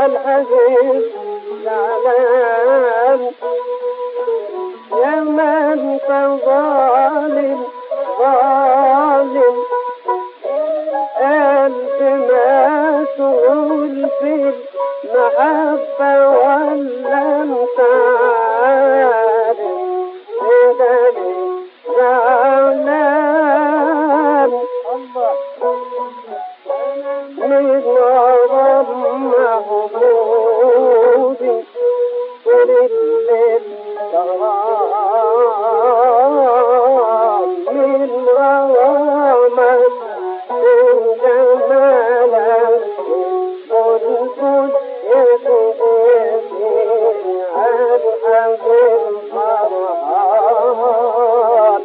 الحزين زعلان يا من ظالم ظالم قلب مسؤول في المحبة ولا انت عارف كده ليه زعلان من غرام محبوبي ولليل غرام من غرامك من جمالك قلت يدعيني عن أجل فرحان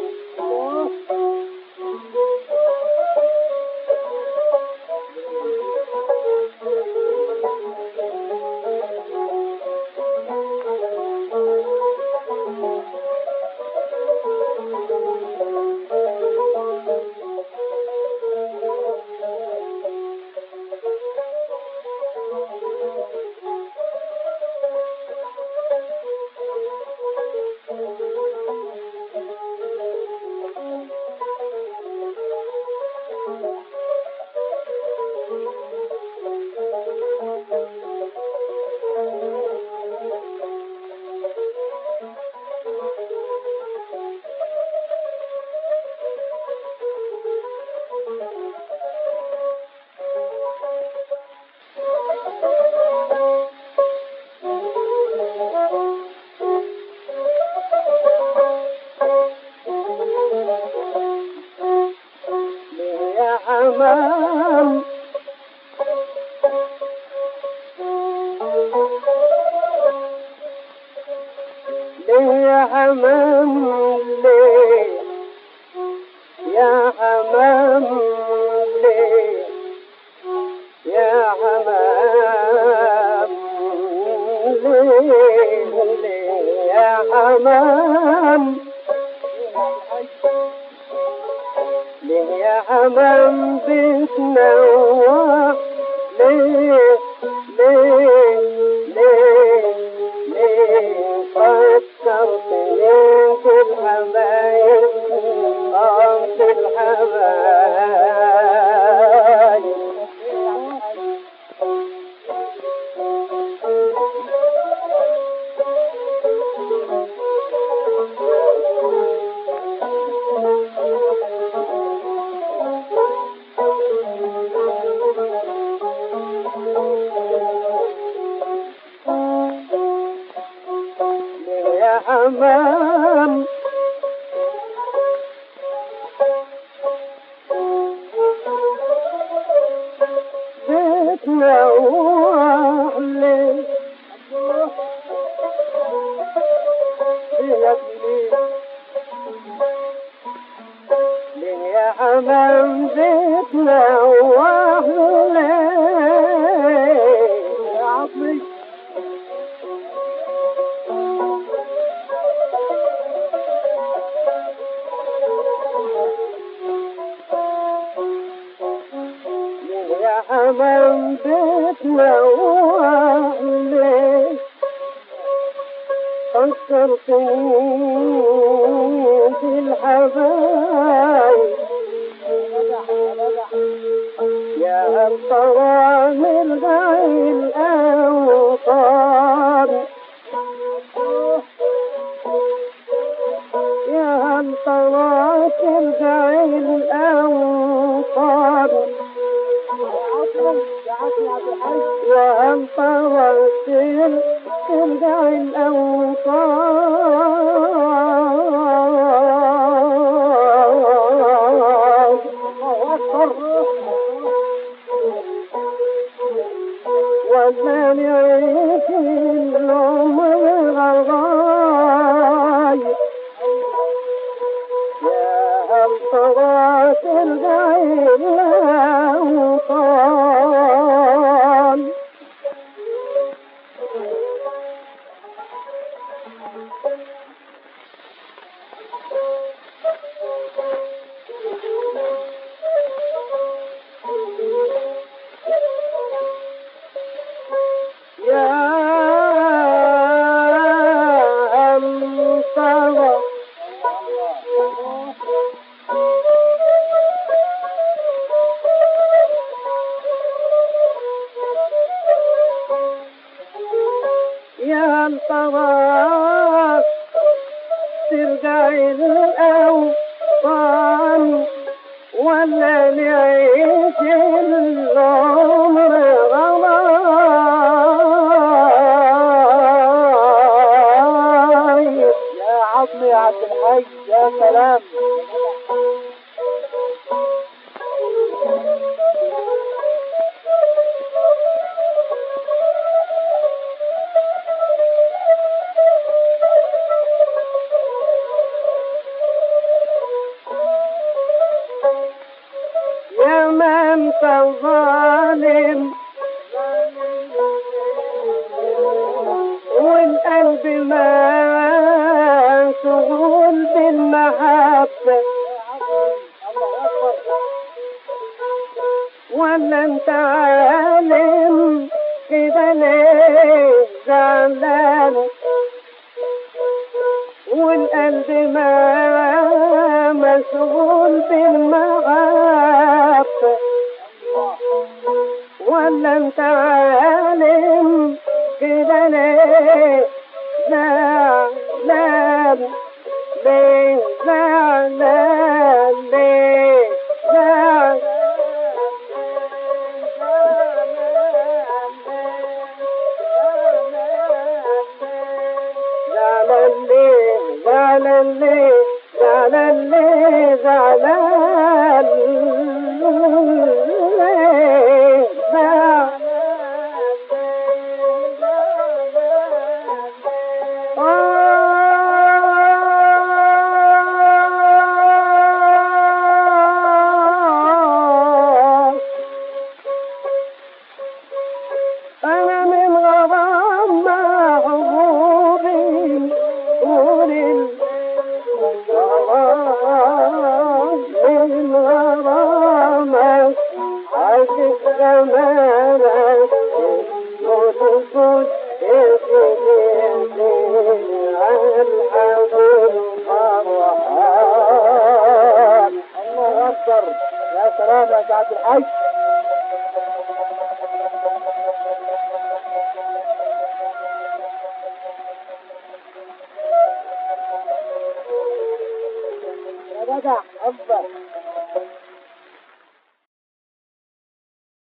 يا حمام ليه يا حمام ليه يا حمام ليه يا حمام ليه ليه يا حمام ليه يا حمام بتنوع ليه ليه ليه ليه فكرتني بالحبايب آه بالحبايب يا حمام بتنوع لي لك ليه ليه يا حمام بتنوع لي يا عمري يا حمام بتنوع ليه فكرتني بالحبايب يا ترى نرجع الأوطان يا هل ترى ترجع الأوطان وهل ترى ترجع الأوطان ومن يعيش العمر غايب يا هل ترى ترجع الأوطان طواف ترجع الأوطان ولا نعيش العمر غلايب يا عظمي يا عبد الحي يا سلام يا من ظالم والقلب ما شغول بالمحبة ولا انت عالم كده ليه زعلان والقلب ما مشغول بالمحبة ولا انت عالم كده ليه زعلان ليه زعلان ليه زعلان زعلان ليه زعلان ليه زعلان ليه زعلان ليه زعلان آه أنا من غرام محبوبي طول الغرام من غرامك عاشق زمانك وتكون الله اكبر يا سلام يا عبد الحي يا جدع اكبر